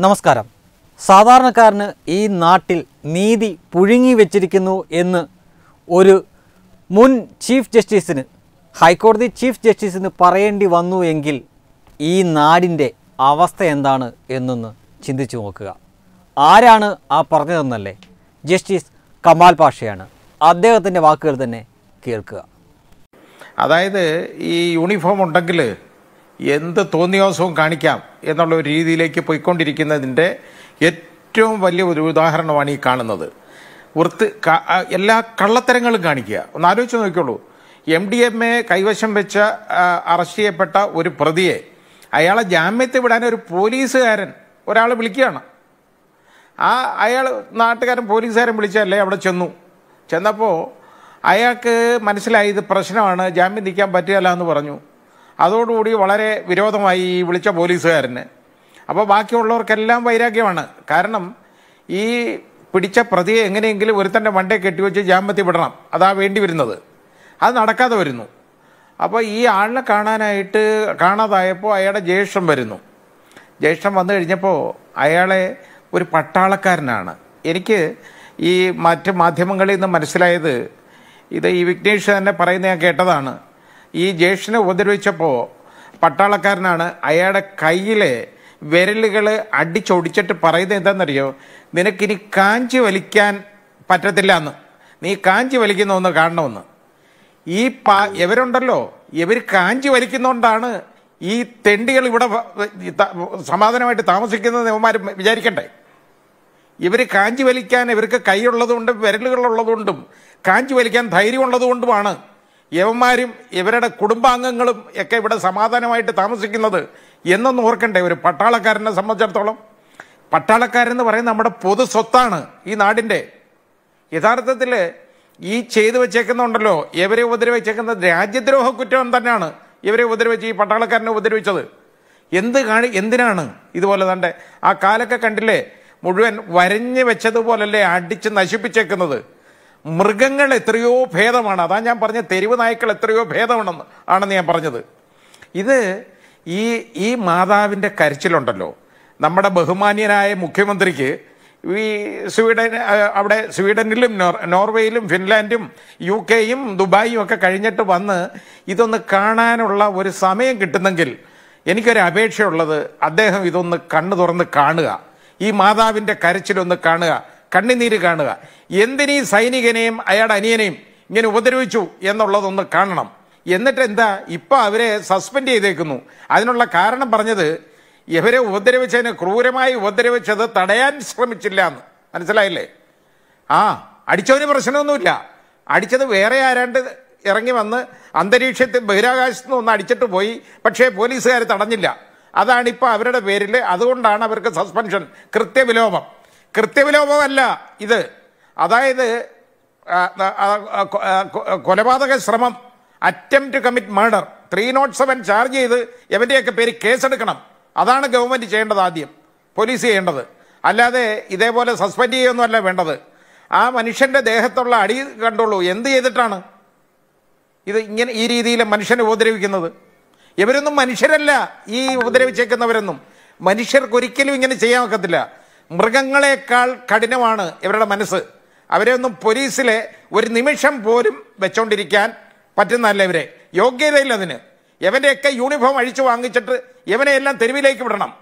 നമസ്കാരം സാധാരണക്കാരന് ഈ നാട്ടിൽ നീതി പുഴുങ്ങി വെച്ചിരിക്കുന്നു എന്ന് ഒരു മുൻ ചീഫ് ജസ്റ്റിസിന് ഹൈക്കോടതി ചീഫ് ജസ്റ്റിസിന് പറയേണ്ടി വന്നു എങ്കിൽ ഈ നാടിൻ്റെ അവസ്ഥ എന്താണ് എന്നൊന്ന് ചിന്തിച്ചു നോക്കുക ആരാണ് ആ പറഞ്ഞതെന്നല്ലേ ജസ്റ്റിസ് കമാൽ പാഷയാണ് അദ്ദേഹത്തിൻ്റെ വാക്കുകൾ തന്നെ കേൾക്കുക അതായത് ഈ യൂണിഫോം ഉണ്ടെങ്കിൽ എന്ത് തോന്നിയോസവും കാണിക്കാം എന്നുള്ള ഒരു രീതിയിലേക്ക് പോയിക്കൊണ്ടിരിക്കുന്നതിൻ്റെ ഏറ്റവും വലിയ ഒരു ഉദാഹരണമാണ് ഈ കാണുന്നത് വൃത്തി ക- ആ, എല്ലാ കള്ളത്തരങ്ങളും കാണിക്കുക ഒന്ന് ആലോചിച്ച് നോക്കിക്കോളൂ എം ഡി എം എ കൈവശം വെച്ച ആ, അറസ്റ്റ് ചെയ്യപ്പെട്ട ഒരു പ്രതിയെ അയാളെ ജാമ്യത്തിൽ വിടാൻ ഒരു പോലീസുകാരൻ ഒരാൾ വിളിക്കുകയാണ് ആ അയാൾ നാട്ടുകാരൻ പോലീസുകാരൻ വിളിച്ചല്ലേ അവിടെ ചെന്നു ചെന്നപ്പോൾ അയാൾക്ക് മനസ്സിലായി ഇത് പ്രശ്നമാണ് ജാമ്യം നിൽക്കാൻ പറ്റുകയില്ല എന്ന് പറഞ്ഞു അതോടുകൂടി വളരെ വിരോധമായി ഈ വിളിച്ച പോലീസുകാരന് അപ്പോൾ ബാക്കിയുള്ളവർക്കെല്ലാം വൈരാഗ്യമാണ് കാരണം ഈ പിടിച്ച പ്രതിയെ എങ്ങനെയെങ്കിലും ഒരുത്തൻ്റെ വണ്ടേ കെട്ടിവെച്ച് ജാമ്യത്തിൽ വിടണം അതാ വേണ്ടി വരുന്നത് അത് നടക്കാതെ വരുന്നു അപ്പോൾ ഈ ആളിനെ കാണാനായിട്ട് കാണാതായപ്പോൾ അയാളുടെ ജ്യേഷ്ഠം വരുന്നു ജ്യേഷ്ഠൻ വന്നു കഴിഞ്ഞപ്പോൾ അയാളെ ഒരു പട്ടാളക്കാരനാണ് എനിക്ക് ഈ മറ്റ് മാധ്യമങ്ങളിൽ നിന്ന് മനസ്സിലായത് ഇത് ഈ വിഘ്നേഷ് തന്നെ പറയുന്ന ഞാൻ കേട്ടതാണ് ഈ ജ്യേഷ്ഠനെ ഉപദ്രവിച്ചപ്പോൾ പട്ടാളക്കാരനാണ് അയാളുടെ കയ്യിലെ വിരലുകൾ അടിച്ചൊടിച്ചിട്ട് പറയുന്നത് എന്താണെന്നറിയോ നിനക്കിനി കാഞ്ചി വലിക്കാൻ പറ്റത്തില്ല എന്ന് നീ കാഞ്ചി വലിക്കുന്ന ഒന്ന് കാണണമെന്ന് ഈ പാ ഇവരുണ്ടല്ലോ ഇവർ കാഞ്ചി വലിക്കുന്നോണ്ടാണ് ഈ തെണ്ടികൾ ഇവിടെ വ- ഈ ത- സമാധാനമായിട്ട് താമസിക്കുന്നത് ഇവന്മാർ വിചാരിക്കണ്ടേ ഇവർ കാഞ്ചി വലിക്കാൻ ഇവർക്ക് കൈയുള്ളതുകൊണ്ടും വിരലുകളുള്ളതുകൊണ്ടും കാഞ്ചി വലിക്കാൻ ധൈര്യമുള്ളതുകൊണ്ടുമാണ് യവന്മാരും ഇവരുടെ കുടുംബാംഗങ്ങളും ഒക്കെ ഇവിടെ സമാധാനമായിട്ട് താമസിക്കുന്നത് എന്നൊന്ന് ഓർക്കണ്ടേ ഒരു പട്ടാളക്കാരനെ സംബന്ധിച്ചിടത്തോളം പട്ടാളക്കാരെന്ന് പറയുന്നത് നമ്മുടെ പൊതു സ്വത്താണ് ഈ നാടിൻ്റെ യഥാർത്ഥത്തിൽ ഈ ചെയ്തു വെച്ചേക്കുന്നുണ്ടല്ലോ ഇവരെ ഉപദ്രവിച്ചേക്കുന്നത് രാജ്യദ്രോഹ കുറ്റം തന്നെയാണ് ഇവരെ ഉപദ്രവിച്ച് ഈ പട്ടാളക്കാരനെ ഉപദ്രവിച്ചത് എന്ത് കാണി എന്തിനാണ് ഇതുപോലെ തൻ്റെ ആ കാലൊക്കെ കണ്ടില്ലേ മുഴുവൻ വരഞ്ഞു വെച്ചതുപോലല്ലേ അടിച്ച് നശിപ്പിച്ചേക്കുന്നത് മൃഗങ്ങൾ എത്രയോ ഭേദമാണ് അതാ ഞാൻ പറഞ്ഞ തെരുവ് നായ്ക്കൾ എത്രയോ ഭേദമാണെന്ന് ആണെന്ന് ഞാൻ പറഞ്ഞത് ഇത് ഈ ഈ മാതാവിൻ്റെ കരച്ചിലുണ്ടല്ലോ നമ്മുടെ ബഹുമാന്യനായ മുഖ്യമന്ത്രിക്ക് ഈ സ്വീഡൻ ആ, അവിടെ സ്വീഡനിലും നോർ നോർവേയിലും ഫിൻലാൻഡും യു കെയും ദുബായും ഒക്കെ കഴിഞ്ഞിട്ട് വന്ന് ഇതൊന്ന് കാണാനുള്ള ഒരു സമയം കിട്ടുന്നെങ്കിൽ എനിക്കൊരു അപേക്ഷയുള്ളത് അദ്ദേഹം ഇതൊന്ന് കണ്ണു തുറന്ന് കാണുക ഈ മാതാവിൻ്റെ കരച്ചിലൊന്ന് കാണുക കണ്ണുനീര് കാണുക എന്തിനീ സൈനികനെയും അയാളുടെ അനിയനെയും ഇങ്ങനെ ഉപദ്രവിച്ചു എന്നുള്ളതൊന്ന് കാണണം എന്നിട്ട് എന്താ ഇപ്പൊ അവരെ സസ്പെൻഡ് ചെയ്തേക്കുന്നു അതിനുള്ള കാരണം പറഞ്ഞത് ഇവരെ ഉപദ്രവിച്ചതിന് ക്രൂരമായി ഉപദ്രവിച്ചത് തടയാൻ ശ്രമിച്ചില്ല എന്ന് മനസ്സിലായില്ലേ ആ അടിച്ചവന് പ്രശ്നമൊന്നുമില്ല അടിച്ചത് വേറെ ആരാണ്ട് ഇറങ്ങി വന്ന് അന്തരീക്ഷത്തിൽ ബഹിരാകാശത്ത് നിന്ന് ഒന്ന് അടിച്ചിട്ട് പോയി പക്ഷേ പോലീസുകാർ തടഞ്ഞില്ല അതാണ് ഇപ്പോൾ അവരുടെ പേരിൽ അതുകൊണ്ടാണ് അവർക്ക് സസ്പെൻഷൻ കൃത്യവിലോപം കൃത്യവിലോപമല്ല ഇത് അതായത് ആ, ആ, ആ, കൊ- ആ, കൊ- കൊലപാതക ശ്രമം attempt commit murder three nought seven charge ചെയ്ത് എവൻ്റെയൊക്കെ പേര് കേസെടുക്കണം അതാണ് ഗവൺമെൻറ് ചെയ്യേണ്ടത് ആദ്യം പോലീസ് ചെയ്യേണ്ടത് അല്ലാതെ ഇതേപോലെ സസ്പെൻഡ് ചെയ്യുകയൊന്നുമല്ല വേണ്ടത് ആ മനുഷ്യൻ്റെ ദേഹത്തുള്ള അടി കണ്ടുള്ളൂ എന്ത് ചെയ്തിട്ടാണ് ഇത് ഇങ്ങനെ ഈ രീതിയിൽ മനുഷ്യനെ ഉപദ്രവിക്കുന്നത് ഇവരൊന്നും മനുഷ്യരല്ല ഈ ഉപദ്രവിച്ചേക്കുന്നവരൊന്നും മനുഷ്യർക്ക് ഒരിക്കലും ഇങ്ങനെ ചെയ്യാൻ ഒക്കത്തില്ല മൃഗങ്ങളെക്കാൾ കഠിനമാണ് ഇവരുടെ മനസ്സ് അവരെ ഒന്നും പോലീസിലെ ഒരു നിമിഷം പോലും വെച്ചോണ്ടിരിക്കാൻ പറ്റുന്നതല്ല ഇവരെ യോഗ്യതയില്ല അതിന് ഇവൻ്റെയൊക്കെ യൂണിഫോം അഴിച്ചു വാങ്ങിച്ചിട്ട് ഇവനെ എല്ലാം തെരുവിലേക്ക് വിടണം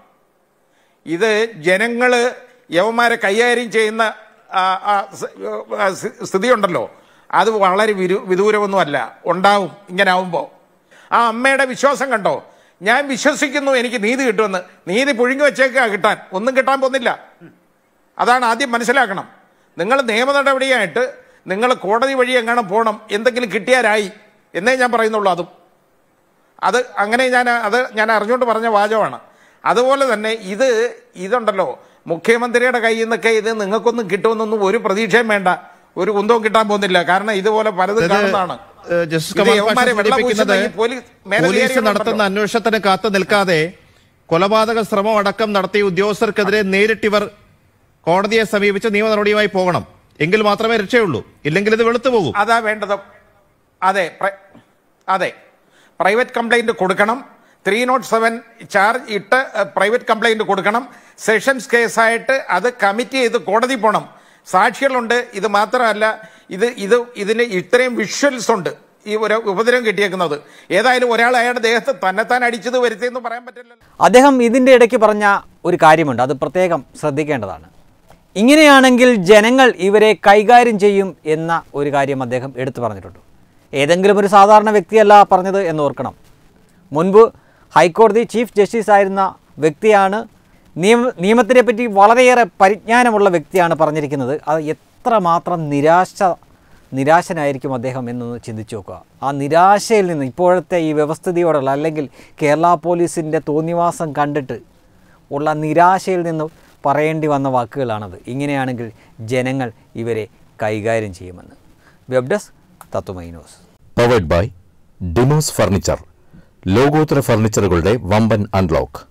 ഇത് ജനങ്ങൾ യവന്മാരെ കൈകാര്യം ചെയ്യുന്ന ആ, ആ, സ്- ആ, സ്- സ്ഥിതിയുണ്ടല്ലോ അത് വളരെ വിരു വിദൂരമൊന്നുമല്ല ഉണ്ടാവും ഇങ്ങനെ ആവുമ്പോൾ ആ അമ്മയുടെ വിശ്വാസം കണ്ടോ ഞാൻ വിശ്വസിക്കുന്നു എനിക്ക് നീതി കിട്ടുമെന്ന് നീതി പുഴുങ്ങി വെച്ചേക്കാ കിട്ടാൻ ഒന്നും കിട്ടാൻ പോകുന്നില്ല അതാണ് ആദ്യം മനസ്സിലാക്കണം നിങ്ങൾ നിയമ നടപടിയായിട്ട് നിങ്ങൾ കോടതി വഴി എങ്ങനെ പോകണം എന്തെങ്കിലും കിട്ടിയാലായി എന്നേ ഞാൻ പറയുന്നുള്ളൂ അതും അത് അങ്ങനെ ഞാൻ അത് ഞാൻ അറിഞ്ഞുകൊണ്ട് പറഞ്ഞ വാചകമാണ് അതുപോലെ തന്നെ ഇത് ഇതുണ്ടല്ലോ മുഖ്യമന്ത്രിയുടെ കയ്യിൽ നിന്നൊക്കെ ഇത് നിങ്ങൾക്കൊന്നും കിട്ടുമെന്നൊന്നും ഒരു പ്രതീക്ഷയും വേണ്ട ഒരു കുന്തവും കിട്ടാൻ പോകുന്നില്ല കാരണം ഇതുപോലെ പലതും ഇത്, കാണുന്നതാണ് ഏഹ്, ജസ്റ്റിസ് ഇത് കമാൽ പാഷ യവന്മാരെ വെള്ളം സൂചിപ്പിക്കുന്നത് പൂശുന്ന ഈ പോലീസ് പോലീസ് മേലധികാരികളുണ്ടല്ലോ. നടത്തുന്ന അന്വേഷണത്തിന് കാത്തു നിൽക്കാതെ കൊലപാതക ശ്രമം അടക്കം നടത്തിയ ഉദ്യോഗസ്ഥർക്കെതിരെ നേരിട്ടിവർ കോടതിയെ സമീപിച്ച് നിയമ നടപടിയുമായി പോകണം എങ്കിൽ മാത്രമേ രക്ഷയുള്ളൂ ഇല്ലെങ്കിൽ ഇത് വെളുത്തു പോകും അതാ വേണ്ടത് അതെ പ്ര- അതെ പ്രൈവറ്റ് കംപ്ലൈന്റ് കൊടുക്കണം ത്രീ നോട്ട് സെവൻ ചാർജ് ഇട്ട് പ്രൈവറ്റ് കംപ്ലൈന്റ് കൊടുക്കണം സെഷൻസ് കേസായിട്ട് അത് കമ്മിറ്റ് ചെയ്ത് കോടതി പോകണം സാക്ഷികളുണ്ട് ഇത് മാത്രമല്ല ഇത് ഇത് ഇതിന് ഇത്രയും വിഷ്വൽസ് ഉണ്ട് ഈ ഒരു ഉപദ്രവം കിട്ടിയേക്കുന്നത് ഏതായാലും ഒരാൾ അയാളുടെ ദേഹത്ത് തന്നെത്താൻ അടിച്ചത് വരുത്തിയെന്ന് പറയാൻ പറ്റില്ലല്ലോ അദ്ദേഹം ഇതിൻ്റെ ഇടയ്ക്ക് പറഞ്ഞ ഒരു കാര്യമുണ്ട് അത് പ്രത്യേകം ശ്രദ്ധിക്കേണ്ടതാണ് ഇങ്ങനെയാണെങ്കിൽ ജനങ്ങൾ ഇവരെ കൈകാര്യം ചെയ്യും എന്ന ഒരു കാര്യം അദ്ദേഹം എടുത്തു പറഞ്ഞിട്ടുണ്ട് ഏതെങ്കിലും ഒരു സാധാരണ വ്യക്തിയല്ല പറഞ്ഞത് എന്ന് ഓർക്കണം മുൻപ് ഹൈക്കോടതി ചീഫ് ജസ്റ്റിസ് ആയിരുന്ന വ്യക്തിയാണ് നിയമ നിയമത്തിനെ പറ്റി വളരെയേറെ പരിജ്ഞാനമുള്ള വ്യക്തിയാണ് പറഞ്ഞിരിക്കുന്നത് അത് എത്രമാത്രം നിരാശ നിരാശനായിരിക്കും അദ്ദേഹം എന്നൊന്ന് ചിന്തിച്ചു നോക്കുക ആ നിരാശയിൽ നിന്ന് ഇപ്പോഴത്തെ ഈ വ്യവസ്ഥിതിയോടുള്ള അല്ലെങ്കിൽ കേരള പോലീസിൻ്റെ തോന്നിവാസം കണ്ടിട്ട് ഉള്ള നിരാശയിൽ നിന്ന് പറയേണ്ടി വന്ന വാക്കുകളാണത് ഇങ്ങനെയാണെങ്കിൽ ജനങ്ങൾ ഇവരെ കൈകാര്യം ചെയ്യുമെന്ന് വെബ് ഡെസ്ക് തത്വമൈ news powered by Demos furniture ലോകോത്തര ഫർണിച്ചറുകളുടെ വമ്പൻ അൺലോക്ക്